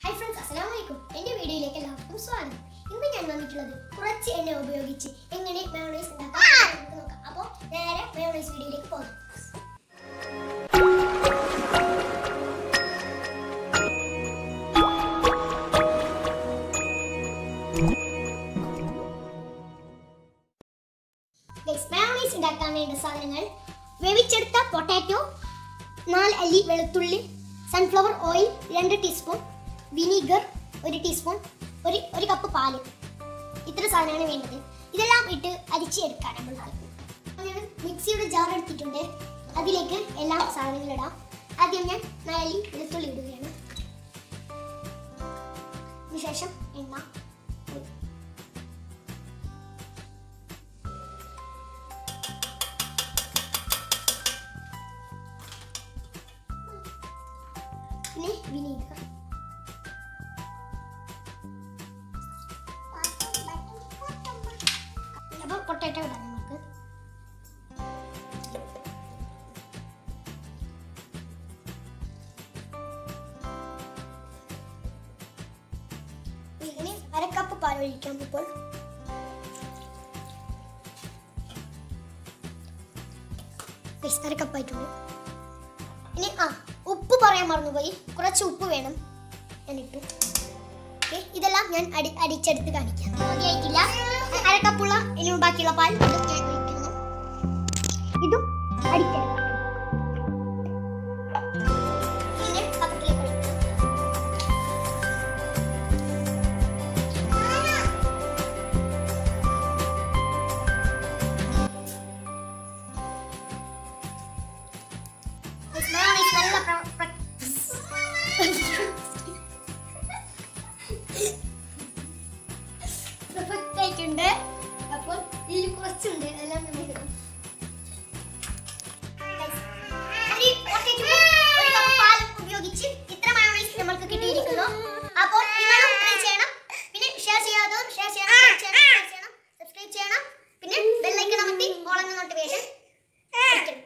hi friends അസ്സലാമു അലൈക്കും എൻ്റെ വീഡിയോയിലേക്ക് എല്ലാവർക്കും സ്വാഗതം ഇന്ന് ഞാൻ വന്നിട്ടുള്ളത് കുറച്ച് എണ്ണ ഉപയോഗിച്ച് എങ്ങനെ മയോണൈസ് ഉണ്ടാക്കാം എന്ന് നമുക്ക് നോക്കാം അപ്പോൾ നേരെ മയോണൈസ് വീഡിയോയിലേക്ക് പോകാം മയോണൈസ് ഉണ്ടാക്കാൻ വേണ്ട സാധനങ്ങൾ വേവിച്ചെടുത്ത പൊട്ടാറ്റോ നാല് അല്ലി വെളുത്തുള്ളി സൺഫ്ലവർ ഓയിൽ രണ്ട് ടീസ്പൂൺ വിനീഗർ ഒരു ടീസ്പൂൺ ഒരു ഒരു കപ്പ് പാല് ഇത്ര സാധനമാണ് വേണ്ടത് ഇതെല്ലാം ഇട്ട് അരിച്ചെടുക്കാം നമ്മൾക്ക് ഞാൻ മിക്സിയുടെ ജാർ എടുത്തിട്ടുണ്ട് അതിലേക്ക് എല്ലാ സാധനങ്ങളും ഇടാം ആദ്യം ഞാൻ നാലി വെളുത്തുള്ളി ഇടുകയാണ് അതിനുശേഷം എണ്ണ പിന്നെ വിനീഗർ അപ്പോൾ പൊട്ടാറ്റോ ഇടാം നമുക്ക് ഇനി അരക്കപ്പ് പാൽ ഒഴിക്കാം ഇപ്പോൾ Guys, അരക്കപ്പായിട്ടുണ്ട് ഇനി ആ ഉപ്പ് പറയാൻ മറന്നുപോയി കുറച്ച് ഉപ്പ് വേണം ഞാൻ ഇട്ടു ഓക്കെ ഇതെല്ലാം ഞാൻ അടി അടിച്ചെടുത്ത് കാണിക്കാം മതിയായിട്ടില്ല അരക്കപ്പുള്ള ഇനി ബാക്കിയുള്ള പാൽ ഇതും ഞാൻ ഒഴിക്കുന്നു ഇതും അടിച്ചെടുക്കാം പിന്നെ കപ്പിലേക്ക് ഒഴിക്കാം Guys, mayonnaise നല്ല പ്ര- പ്ര- പെർഫെക്റ്റ് ആയിട്ടുണ്ട് അപ്പോൾ ഇതിൽ കുറച്ചുണ്ട് എല്ലാം നമ്മൾ ഇടണം Guys, ഒരു potato ഉം ഒരു cup പാലും ഉപയോഗിച്ച് ഇത്ര മയോണൈസ് നമ്മൾക്ക് കിട്ടിയിരിക്കുന്നു അപ്പോൾ നിങ്ങളും ട്രൈ ചെയ്യണം പിന്നെ ഷെയർ ചെയ്യാത്തവർ ഷെയർ ചെയ്യണം like ചെയ്യണം share ചെയ്യണം സബ്സ്ക്രൈബ് ചെയ്യണം പിന്നെ ബെല്ലൈക്കൺ അമർത്തി ഓൾ എന്ന നോട്ടിഫിക്കേഷൻ അടിക്കണം